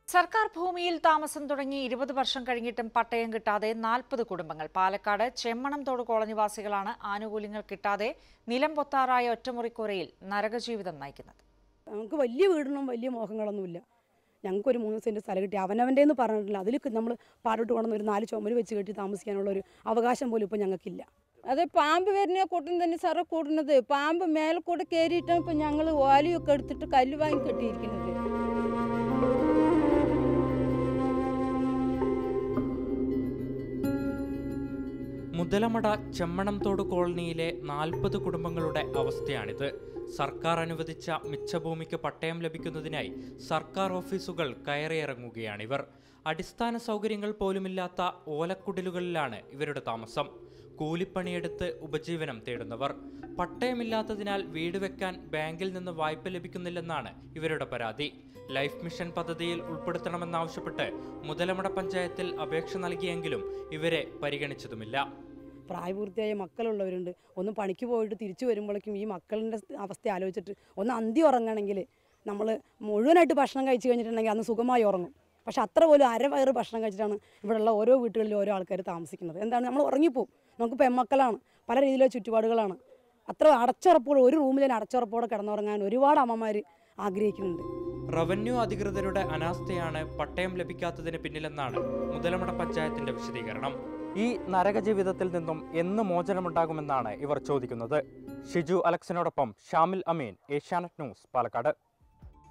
സർക്കാർ ഭൂമിയിൽ താമസം തുടങ്ങി ഇരുപത് വർഷം കഴിഞ്ഞിട്ടും പട്ടയം കിട്ടാതെ നാൽപ്പത് കുടുംബങ്ങൾ പാലക്കാട് ചെമ്മണംതോട് കോളനിവാസികളാണ് ആനുകൂല്യങ്ങൾ കിട്ടാതെ നിലം പൊത്താറായ ഒറ്റമുറിക്കുറയിൽ നരകജീവിതം നയിക്കുന്നത് നമുക്ക് വലിയ വീടിനും വലിയ മോഹങ്ങളൊന്നുമില്ല ഞങ്ങൾക്കൊരു മൂന്ന് സെൻറ്റ് സ്ഥലം കിട്ടി അവനവൻ്റെ എന്ന് പറഞ്ഞിട്ടില്ല അതിൽ നമ്മൾ പാടോട്ട് കൊണ്ടുവന്ന് ഒരു നാല് ചുമര് വെച്ച് കെട്ടി താമസിക്കാനുള്ള ഒരു അവകാശം പോലും ഇപ്പോൾ ഞങ്ങൾക്കില്ല അത് പാമ്പ് വരുന്ന കൂട്ടം തന്നെ സാറേ കൂടുന്നത് പാമ്പ് മേലെ കൂടെ കയറിയിട്ടാണ് ഇപ്പം ഞങ്ങൾ ഓലയൊക്കെ എടുത്തിട്ട് കല്ല് വാങ്ങി കെട്ടിയിരിക്കുന്നത് മുതലമട ചെമ്മണംതോട് കോളനിയിലെ നാൽപ്പത് കുടുംബങ്ങളുടെ അവസ്ഥയാണിത് സർക്കാർ അനുവദിച്ച മിച്ചഭൂമിക്ക് പട്ടയം ലഭിക്കുന്നതിനായി സർക്കാർ ഓഫീസുകൾ കയറിയിറങ്ങുകയാണിവർ അടിസ്ഥാന സൗകര്യങ്ങൾ പോലുമില്ലാത്ത ഓലക്കുടിലുകളിലാണ് ഇവരുടെ താമസം കൂലിപ്പണിയെടുത്ത് ഉപജീവനം തേടുന്നവർ പട്ടയമില്ലാത്തതിനാൽ വീട് വെക്കാൻ ബാങ്കിൽ നിന്ന് വായ്പ ലഭിക്കുന്നില്ലെന്നാണ് ഇവരുടെ പരാതി ലൈഫ് മിഷൻ പദ്ധതിയിൽ ഉൾപ്പെടുത്തണമെന്നാവശ്യപ്പെട്ട് മുതലമട പഞ്ചായത്തിൽ അപേക്ഷ നൽകിയെങ്കിലും ഇവരെ പരിഗണിച്ചതുമില്ല പ്രായപൂർത്തിയായ മക്കളുള്ളവരുണ്ട് ഒന്ന് പണിക്ക് പോയിട്ട് തിരിച്ചു വരുമ്പോഴേക്കും ഈ മക്കളുടെ അവസ്ഥ ആലോചിച്ചിട്ട് ഒന്ന് അന്തി ഉറങ്ങണമെങ്കിൽ നമ്മൾ മുഴുവനായിട്ട് ഭക്ഷണം കഴിച്ചു കഴിഞ്ഞിട്ടുണ്ടെങ്കിൽ അന്ന് സുഖമായി ഉറങ്ങും പക്ഷെ അത്ര പോലും അരവയറ് ഭക്ഷണം കഴിച്ചിട്ടാണ് ഇവിടെയുള്ള ഓരോ വീട്ടുകളിലും ഓരോ ആൾക്കാർ താമസിക്കുന്നത് എന്താണ് നമ്മൾ ഉറങ്ങിപ്പോവും നമുക്ക് പെമ്മക്കളാണ് പല രീതിയിലുള്ള ചുറ്റുപാടുകളാണ് അത്ര അടച്ചുറപ്പോടെ ഒരു റൂമിൽ തന്നെ അടച്ചുറപ്പോടെ കിടന്നുറങ്ങാൻ ഒരുപാട് അമ്മമാർ ആഗ്രഹിക്കുന്നുണ്ട് റവന്യൂ അധികൃതരുടെ അനാസ്ഥയാണ് പട്ടയം ലഭിക്കാത്തതിന് പിന്നിലെന്നാണ് മുതലമട പഞ്ചായത്തിന്റെ വിശദീകരണം ഈ നരക ജീവിതത്തിൽ നിന്നും എന്ന് മോചനമുണ്ടാകുമെന്നാണ് ഇവർ ചോദിക്കുന്നത് ഷിജു അലക്സിനോടൊപ്പം ഷാമിൽ അമീൻ ഏഷ്യാനെറ്റ് ന്യൂസ് പാലക്കാട്